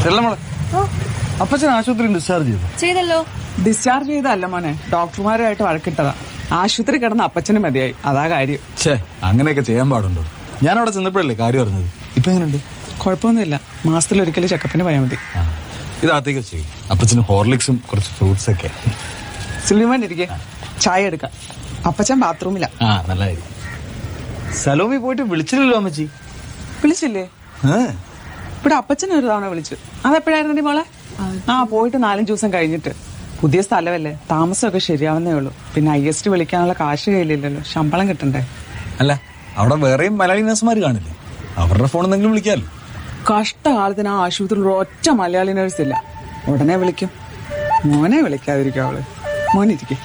ചെല്ലമോളെ അപ്പച്ചൻ ആശുപത്രി ഡിസ്ചാർജ് ചെയ്തു ചെയ്തല്ലോ ഡിസ്ചാർജ് ചെയ്തല്ല മോനെ ഡോക്ടർമാരുമായിട്ട് വഴക്കിട്ടതാ ആശുപത്രി കിടന്ന അപ്പച്ചന് മതിയായി അതാ കാര്യം ഛേ അങ്ങനെയൊക്കെ ചെയ്യാൻ പാടുണ്ടോ ഞാൻ അവിടെ ചെന്നപ്പോഴല്ലേ കാര്യം അറിഞ്ഞത് ഇപ്പൊ എങ്ങനെയുണ്ട് കുഴപ്പമൊന്നുമില്ല മാസത്തിലൊരിക്കലും ചെക്കപ്പിന് പോയാൽ മതി ആ ഇതകത്തേക്ക് ചെയ്യും അപ്പച്ചന് ഹോർലിക്സും കുറച്ച് ഫ്രൂട്ട്സ് ഒക്കെ സിലിമൻ ഇരിക്കെ ചായ എടുക്കാം അപ്പച്ചൻ ബാത്റൂമില്ല ആ നല്ലതായിരിക്കും സലോമി പോയിട്ട് വിളിച്ചില്ലല്ലോ അമ്മച്ചി വിളിച്ചില്ലേ ഏ ഇവിടെ അപ്പച്ചൻ ഒരു തവണ വിളിച്ചു അതെപ്പോഴായിരുന്നു മോളെ ആ പോയിട്ട് നാലഞ്ച് ദിവസം കഴിഞ്ഞിട്ട് പുതിയ സ്ഥലമല്ലേ താമസമൊക്കെ ശരിയാവുന്നേ ഉള്ളൂ പിന്നെ ഐ എസ് ടി വിളിക്കാനുള്ള കാശ് കയ്യിലില്ലല്ലോ ശമ്പളം കിട്ടണ്ടേ അല്ല അവിടെ വേറെയും മലയാളി നഴ്സുമാർ കാണില്ലേ അവരുടെ ഫോൺ എന്തെങ്കിലും വിളിക്കാമല്ലോ കഷ്ടകാലത്തിന് ആ ആശുപത്രിയിൽ ഒറ്റ മലയാളി നേഴ്സ് ഇല്ല ഉടനെ വിളിക്കും മോനെ വിളിക്കാതിരിക്കും അവള് മോനിരിക്കും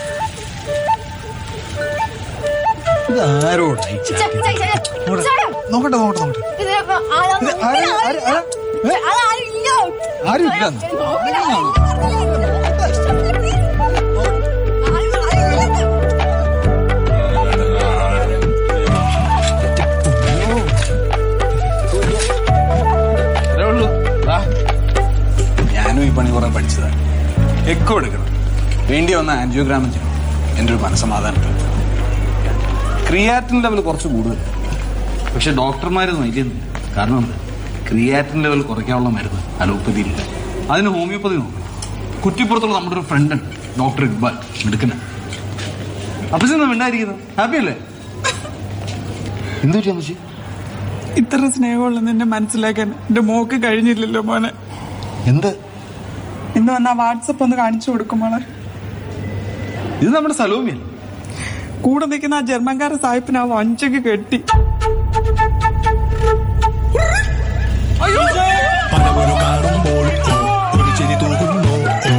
ഇത് ആരോടായി ച- ച- ച- നോക്കട്ടെ ചേട്ടാ, നോക്കട്ടെ നോക്കട്ടെ നോക്കട്ടെ ഇത് ആ- ഇത് ആര്- ആര്- ആര്? ഏ? അതാരില്ല. ആരും ഇല്ലെന്ന്? ഇത്രേ ഉള്ളൂ. വാ. ഞാനും ഈ പണി കുറെ പഠിച്ചതാണ് എക്കോ എടുക്കണം വേണ്ടി വന്ന ആൻജിയോഗ്രാമം ചെയ്യണം എൻ്റെ ഒരു മനസ്സമാധാനം ക്രിയാറ്റിൻ ലെവൽ കുറച്ച് കൂടുതൽ പക്ഷെ ഡോക്ടർമാർ നയിക്കുന്നില്ല കാരണം എന്താ ക്രിയാറ്റിൻ ലെവൽ കുറയ്ക്കാനുള്ള മരുന്ന് അലോപ്പതിയിലില്ല അതിന് ഹോമിയോപ്പതി നോക്കണം കുറ്റിപ്പുറത്തുള്ള നമ്മുടെ ഒരു ഫ്രണ്ട് ഉണ്ട് ഡോക്ടർ ഇക്ബാൽ മിടുക്കന അപ്പൊ ചെന്നാ മിണ്ടായിരിക്കുന്നത് ഹാപ്പി അല്ലേ എന്തു പറ്റി അമ്മച്ചി ഇത്ര സ്നേഹമുള്ള നിന്നെ മനസ്സിലാക്കാൻ എന്റെ മോക്ക് കഴിഞ്ഞില്ലല്ലോ മോനെ എന്ത് ഇന്ന് വന്നാ വാട്സപ്പ് ഒന്ന് കാണിച്ചു കൊടുക്കും മോളെ ഇത് നമ്മുടെ സലോമിയല്ലേ കൂടെ നിൽക്കുന്ന ആ ജർമ്മൻകാര സാഹിബിന് ആ വഞ്ചക്ക് കെട്ടി